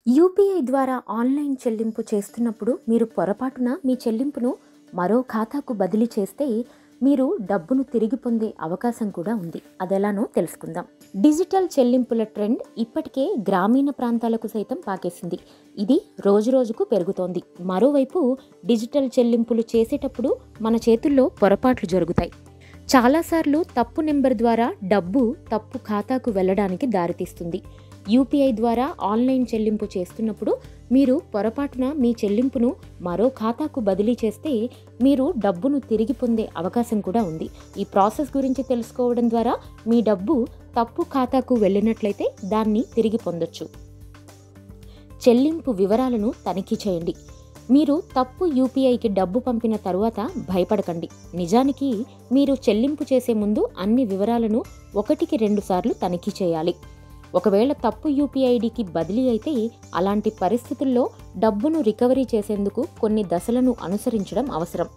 UPI ద్వారా online చెల్లింపు చేస్తున్నప్పుడు మీరు పొరపాటున మీ చెల్లింపును మరో ఖాతాకు బదిలీ చేస్తే మీరు డబ్బును తిరిగి పొందే అవకాశం కూడా ఉంది అదెలానో తెలుసుకుందాం డిజిటల్ చెల్లింపుల ట్రెండ్ ఇప్పటికే గ్రామీణ ప్రాంతాలకు సైతం పాకేసింది ఇది రోజురోజుకు పెరుగుతోంది మరోవైపు డిజిటల్ చెల్లింపులు చేసేటప్పుడు మన చేతుల్లో పొరపాట్లు జరుగుతాయి చాలాసార్లు తప్పు నెంబర్ ద్వారా డబ్బు తప్పు ఖాతాకు వెళ్ళడానికి దారితీస్తుంది యూపీఐ ద్వారా ఆన్లైన్ చెల్లింపు చేస్తున్నప్పుడు మీరు పొరపాటున మీ చెల్లింపును మరో ఖాతాకు బదిలీ చేస్తే మీరు డబ్బును తిరిగి పొందే అవకాశం కూడా ఉంది ఈ ప్రాసెస్ గురించి తెలుసుకోవడం ద్వారా మీ డబ్బు తప్పు ఖాతాకు వెళ్ళినట్లయితే దాన్ని తిరిగి పొందొచ్చు చెల్లింపు వివరాలను తనిఖీ చేయండి మీరు తప్పు యూపీఐకి డబ్బు పంపిన తరువాత భయపడకండి నిజానికి మీరు చెల్లింపు చేసే ముందు అన్ని వివరాలను ఒకటికి రెండుసార్లు తనిఖీ చేయాలి ఒకవేళ తప్పు యూపీఐడికి బదిలీ అయితే అలాంటి పరిస్థితుల్లో డబ్బును రికవరీ చేసేందుకు కొన్ని దశలను అనుసరించడం అవసరం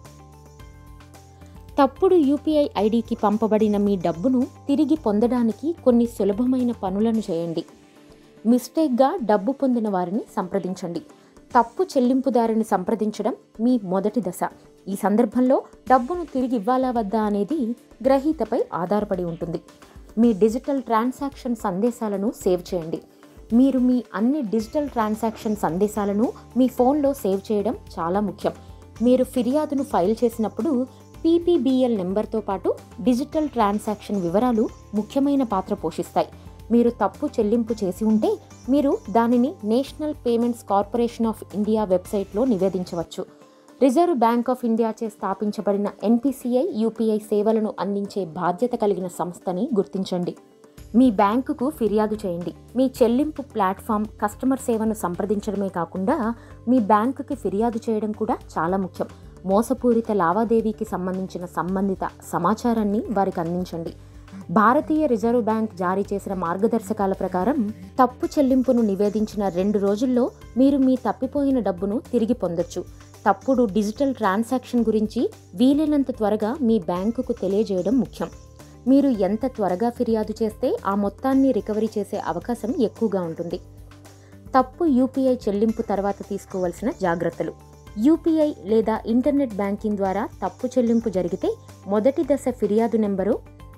తప్పుడు యూపీఐ ఐడికి పంపబడిన మీ డబ్బును తిరిగి పొందడానికి కొన్ని సులభమైన పనులను చేయండి మిస్టేక్గా డబ్బు పొందిన వారిని సంప్రదించండి తప్పు చెల్లింపుదారుని సంప్రదించడం మీ మొదటి దశ ఈ సందర్భంలో డబ్బును తిరిగి ఇవ్వాలా వద్దా అనేది గ్రహీతపై ఆధారపడి ఉంటుంది మీ డిజిటల్ ట్రాన్సాక్షన్ సందేశాలను సేవ్ చేయండి మీరు మీ అన్ని డిజిటల్ ట్రాన్సాక్షన్ సందేశాలను మీ ఫోన్లో సేవ్ చేయడం చాలా ముఖ్యం మీరు ఫిర్యాదును ఫైల్ చేసినప్పుడు పీపీబీఎల్ నెంబర్తో పాటు డిజిటల్ ట్రాన్సాక్షన్ వివరాలు ముఖ్యమైన పాత్ర పోషిస్తాయి మీరు తప్పు చెల్లింపు చేసి ఉంటే మీరు దానిని National Payments Corporation of India వెబ్సైట్లో నివేదించవచ్చు రిజర్వ్ బ్యాంక్ ఆఫ్ ఇండియాచే స్థాపించబడిన ఎన్పిసిఐ యూపీఐ సేవలను అందించే బాధ్యత కలిగిన సంస్థని గుర్తించండి మీ బ్యాంకుకు ఫిర్యాదు చేయండి మీ చెల్లింపు ప్లాట్ఫామ్ కస్టమర్ సేవను సంప్రదించడమే కాకుండా మీ బ్యాంకుకి ఫిర్యాదు చేయడం కూడా చాలా ముఖ్యం మోసపూరిత లావాదేవీకి సంబంధించిన సంబంధిత సమాచారాన్ని వారికి అందించండి భారతీయ రిజర్వ్ బ్యాంక్ జారీ చేసిన మార్గదర్శకాల ప్రకారం తప్పు చెల్లింపును నివేదించిన రెండు రోజుల్లో మీరు మీ తప్పిపోయిన డబ్బును తిరిగి పొందొచ్చు తప్పుడు డిజిటల్ ట్రాన్సాక్షన్ గురించి వీలైనంత త్వరగా మీ బ్యాంకుకు తెలియజేయడం ముఖ్యం మీరు ఎంత త్వరగా ఫిర్యాదు చేస్తే ఆ మొత్తాన్ని రికవరీ చేసే అవకాశం ఎక్కువగా ఉంటుంది తప్పు యూపీఐ చెల్లింపు తర్వాత తీసుకోవాల్సిన జాగ్రత్తలు యూపీఐ లేదా ఇంటర్నెట్ బ్యాంకింగ్ ద్వారా తప్పు చెల్లింపు జరిగితే మొదటి దశ ఫిర్యాదు నెంబరు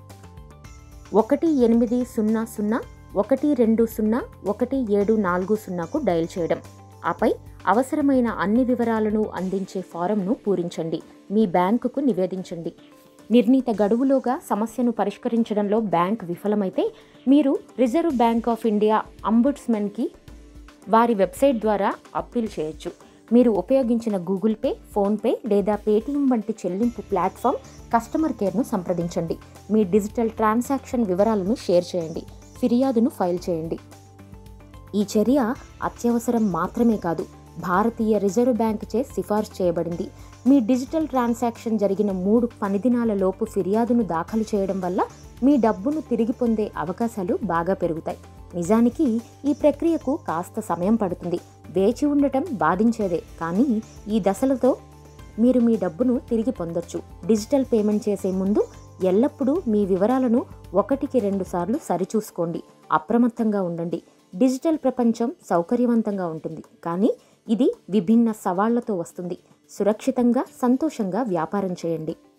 ఒకటి ఎనిమిది సున్నా సున్నా ఒకటి రెండు సున్నా ఒకటి ఏడు నాలుగు సున్నాకు డయల్ చేయడం ఆపై అవసరమైన అన్ని వివరాలను అందించే ఫారంను పూరించండి మీ బ్యాంకుకు నివేదించండి నిర్ణీత గడువులోగా సమస్యను పరిష్కరించడంలో బ్యాంక్ విఫలమైతే మీరు రిజర్వ్ బ్యాంక్ ఆఫ్ ఇండియా అంబుడ్స్మెన్కి వారి వెబ్సైట్ ద్వారా అప్పీల్ చేయొచ్చు మీరు ఉపయోగించిన గూగుల్ పే ఫోన్పే లేదా పేటీఎం వంటి చెల్లింపు ప్లాట్ఫామ్ కస్టమర్ కేర్ను సంప్రదించండి మీ డిజిటల్ ట్రాన్సాక్షన్ వివరాలను షేర్ చేయండి ఫిర్యాదును ఫైల్ చేయండి ఈ చర్య అత్యవసరం మాత్రమే కాదు భారతీయ రిజర్వ్ బ్యాంకుచే సిఫార్సు చేయబడింది మీ డిజిటల్ ట్రాన్సాక్షన్ జరిగిన మూడు పనిదినాల లోపు ఫిర్యాదును దాఖలు చేయడం వల్ల మీ డబ్బును తిరిగి పొందే అవకాశాలు బాగా పెరుగుతాయి నిజానికి ఈ ప్రక్రియకు కాస్త సమయం పడుతుంది వేచి ఉండటం బాధించేదే కానీ ఈ దశలతో మీరు మీ డబ్బును తిరిగి పొందొచ్చు డిజిటల్ పేమెంట్ చేసే ముందు ఎల్లప్పుడూ మీ వివరాలను ఒకటికి రెండు సార్లు సరిచూసుకోండి అప్రమత్తంగా ఉండండి డిజిటల్ ప్రపంచం సౌకర్యవంతంగా ఉంటుంది కానీ ఇది విభిన్న సవాళ్లతో వస్తుంది సురక్షితంగా సంతోషంగా వ్యాపారం చేయండి